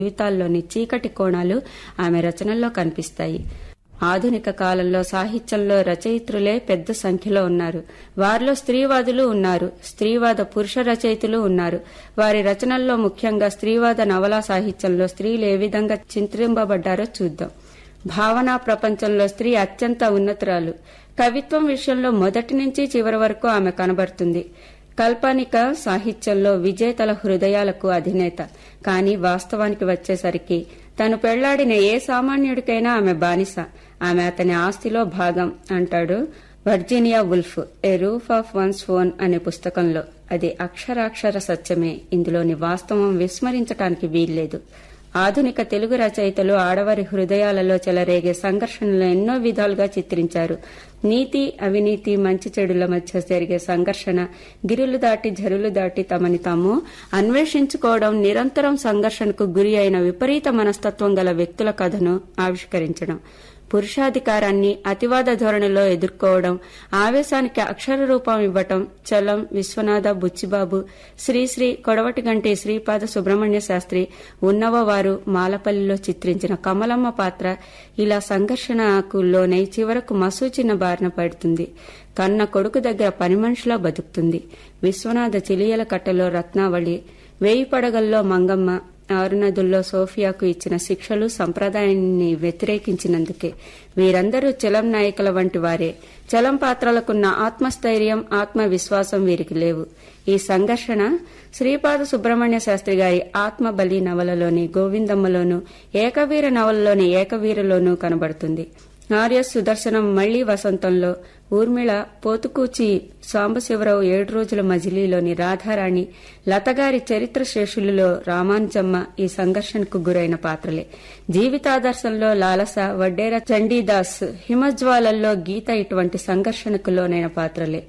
జీవితాల్లోని చీకటి కోణాలు ఆమె రచనల్లో కనిపిస్తాయి ఆధునిక కాలంలో సాహిత్యంలో రచయిత్రులే పెద్ద సంఖ్యలో ఉన్నారు వారిలో స్త్రీవాదులు ఉన్నారు స్త్రీవాద పురుష రచయితలు ఉన్నారు వారి రచనల్లో ముఖ్యంగా స్త్రీవాద నవలా సాహిత్యంలో స్త్రీలు ఏ విధంగా చింత్రింపబడ్డారో చూద్దాం భావనా ప్రపంచంలో స్త్రీ అత్యంత ఉన్నతురాలు కవిత్వం విషయంలో మొదటి నుంచి చివరి వరకు ఆమె కనబడుతుంది కల్పనిక సాహిత్యంలో విజేతల హృదయాలకు అధినేత కానీ వాస్తవానికి వచ్చేసరికి తను పెళ్లాడిన ఏ సామాన్యుడికైనా ఆమె బానిస ఆమె అతని ఆస్తిలో భాగం అంటాడు Virginia Woolf a room of one's own అనే పుస్తకంలో అది అక్షరాక్షర సత్యమే ఇందులోని వాస్తవం విస్మరించటానికి వీల్లేదు ఆధునిక తెలుగు రచయితలు ఆడవారి హృదయాలలో చెలరేగే సంఘర్షణలు ఎన్నో విధాలుగా చిత్రించారు నీతి అవినీతి మంచి చెడుల మధ్య జరిగే సంఘర్షణ గిరులు దాటి జరులు దాటి తమని తాము అన్వేషించుకోవడం నిరంతరం సంఘర్షణకు గురి అయిన విపరీత మనస్తత్వం గల వ్యక్తుల కథను ఆవిష్కరించడం పురుషాధికారాన్ని అతివాద ధోరణిలో ఎదుర్కోవడం ఆవేశానికి అక్షర రూపం ఇవ్వటం చలం విశ్వనాథ బుచ్చిబాబు శ్రీశ్రీ కొడవటిగంటి శ్రీపాద సుబ్రహ్మణ్య శాస్త్రి ఉన్నవవారు మాలపల్లిలో చిత్రించిన కమలమ్మ పాత్ర ఇలా సంఘర్షణకు లోనై చివరకు మసూచిన బారిన పడుతుంది కన్న కొడుకు దగ్గర పని మనిషిలా బతుకుతుంది విశ్వనాథ చిలియల కట్టలో రత్నావళి వేయి పడగల్లో మంగమ్మ ఆరు నదుల్లో సోఫియాకు ఇచ్చిన శిక్షలు సంప్రదాయాన్ని వ్యతిరేకించినందుకే వీరందరూ చలం నాయకుల వంటి వారే చలం పాత్రలకున్న ఆత్మస్థైర్యం ఆత్మవిశ్వాసం వీరికి లేవు ఈ సంఘర్షణ శ్రీపాద సుబ్రహ్మణ్య శాస్త్రి గారి ఆత్మబలి నవలలోని గోవిందమ్మలోను ఏకవీర నవలలోని ఏకవీరలోనూ కనబడుతుంది ఆర్య సుదర్శనం మళ్లీ వసంతంలో ఊర్మిళ పోతుకూచి సాంబశివరావు ఏడు రోజుల మజిలీలోని రాధారాణి లతగారి చరిత్ర శేషులలో రామానుజమ్మ ఈ సంఘర్షణకు గురైన పాత్రలే జీవితాదర్శంలో లాలస వడ్డేర చండీదాస్ హిమజ్వాలల్లో గీత ఇటువంటి సంఘర్షణకు లోనైన పాత్రలే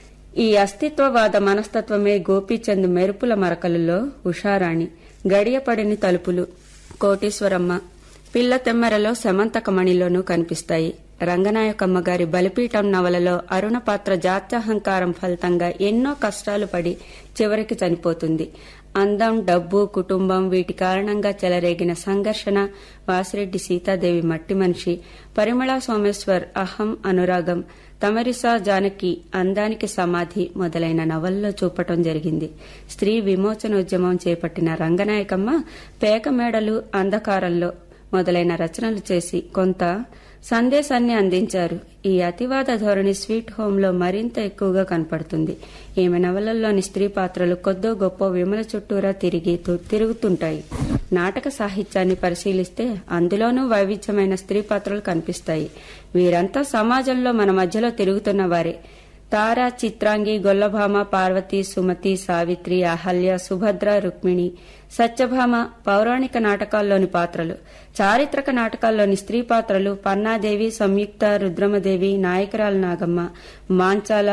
ఈ అస్తిత్వవాద మనస్తత్వమే గోపీచంద్ మెరుపుల మరకలలో ఉషారాణి గడియపడిని తలుపులు కోటీశ్వరమ్మ పిల్ల తెమ్మరలో శమంతకమణిలోనూ కనిపిస్తాయి రంగనాయకమ్మ గారి బలిపీఠం నవలలో అరుణ పాత్ర జాత్యహంకారం ఫలితంగా ఎన్నో కష్టాలు పడి చివరికి చనిపోతుంది అందం డబ్బు కుటుంబం వీటి కారణంగా చెలరేగిన సంఘర్షణ వాసిరెడ్డి సీతాదేవి మట్టి మనిషి పరిమళ సోమేశ్వర్ అహం అనురాగం తమరిసా జానకి అందానికి సమాధి మొదలైన నవల్లో చూపటం జరిగింది స్త్రీ విమోచనోద్యమం చేపట్టిన రంగనాయకమ్మ పేక మేడలు అంధకారంలో మొదలైన రచనలు చేసి కొంత సందేశాన్ని అందించారు ఈ అతివాద ధోరణి స్వీట్ హోంలో మరింత ఎక్కువగా కనపడుతుంది ఈమె నవలల్లోని స్త్రీ పాత్రలు కొద్దో గొప్ప విమల చుట్టూరా తిరిగి తిరుగుతుంటాయి నాటక సాహిత్యాన్ని పరిశీలిస్తే అందులోనూ వైవిధ్యమైన స్త్రీ పాత్రలు కనిపిస్తాయి వీరంతా సమాజంలో మన మధ్యలో తిరుగుతున్న వారే తార చిత్రాంగి గొల్లభామ పార్వతి సుమతి సావిత్రి అహల్య సుభద్ర రుక్మిణి సత్యభామ పౌరాణిక నాటకాల్లోని పాత్రలు చారిత్రక నాటకాల్లోని స్త్రీ పాత్రలు పన్నాదేవి సంయుక్త రుద్రమదేవి నాయకరాల నాగమ్మ మాంచాల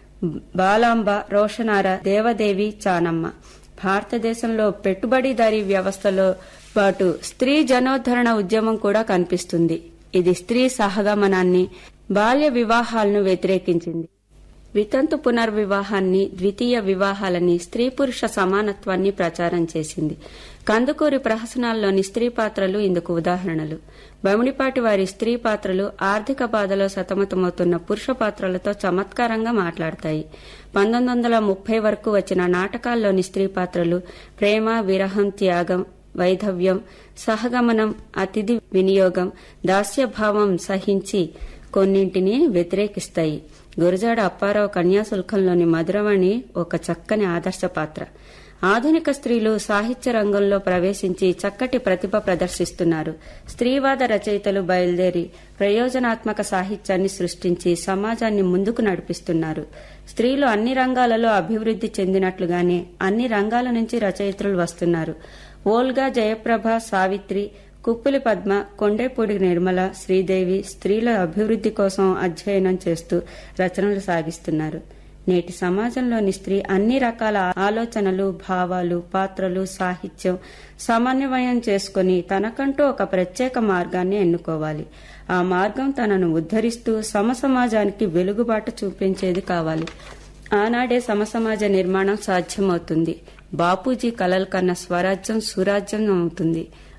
బాలాంబ రోషనార దేవదేవి చానమ్మ భారతదేశంలో పెట్టుబడిదారీ వ్యవస్థలో పాటు స్త్రీ జనోద్ధరణ ఉద్యమం కూడా కనిపిస్తుంది ఇది స్త్రీ సహగమనాన్ని బాల్య వివాహాలను వ్యతిరేకించింది వితంతు పునర్వివాహాన్ని ద్వితీయ వివాహాలని స్త్రీ పురుష సమానత్వాన్ని ప్రచారం చేసింది కందుకూరి ప్రహసనాల్లోని స్త్రీ పాత్రలు ఇందుకు ఉదాహరణలు బమిడిపాటి వారి స్త్రీ పాత్రలు ఆర్థిక బాధలో సతమతమవుతున్న పురుష పాత్రలతో చమత్కారంగా మాట్లాడతాయి పంతొమ్మిది వందల ముప్పై వరకు వచ్చిన నాటకాల్లోని స్త్రీ పాత్రలు ప్రేమ విరహం త్యాగం వైధవ్యం సహగమనం అతిథి వినియోగం దాస్యభావం సహించి కొన్నింటిని వ్యతిరేకిస్తాయి గురజాడ అప్పారావు కన్యాశుల్కంలోని మధురవాణి ఒక చక్కని ఆదర్శ పాత్ర ఆధునిక స్త్రీలు సాహిత్య రంగంలో ప్రవేశించి చక్కటి ప్రతిభ ప్రదర్శిస్తున్నారు స్త్రీవాద రచయితలు బయలుదేరి ప్రయోజనాత్మక సాహిత్యాన్ని సృష్టించి సమాజాన్ని ముందుకు నడిపిస్తున్నారు స్త్రీలు అన్ని రంగాలలో అభివృద్ది చెందినట్లుగానే అన్ని రంగాల నుంచి రచయిత్రులు వస్తున్నారు ఓల్గా జయప్రభ సావిత్రి కుప్పులి పద్మ కొండేపూడి నిర్మల శ్రీదేవి స్త్రీల అభివృద్ది కోసం అధ్యయనం చేస్తూ రచనలు సాగిస్తున్నారు నేటి సమాజంలోని స్త్రీ అన్ని రకాల ఆలోచనలు భావాలు పాత్రలు సాహిత్యం సమన్వయం చేసుకుని తనకంటూ ఒక ప్రత్యేక మార్గాన్ని ఎన్నుకోవాలి ఆ మార్గం తనను ఉద్ధరిస్తూ సమసమాజానికి వెలుగుబాట చూపించేది కావాలి ఆనాడే సమసమాజ నిర్మాణం సాధ్యమవుతుంది బాపూజీ కలలు కన్న స్వరాజ్యం సురాజ్యం అవుతుంది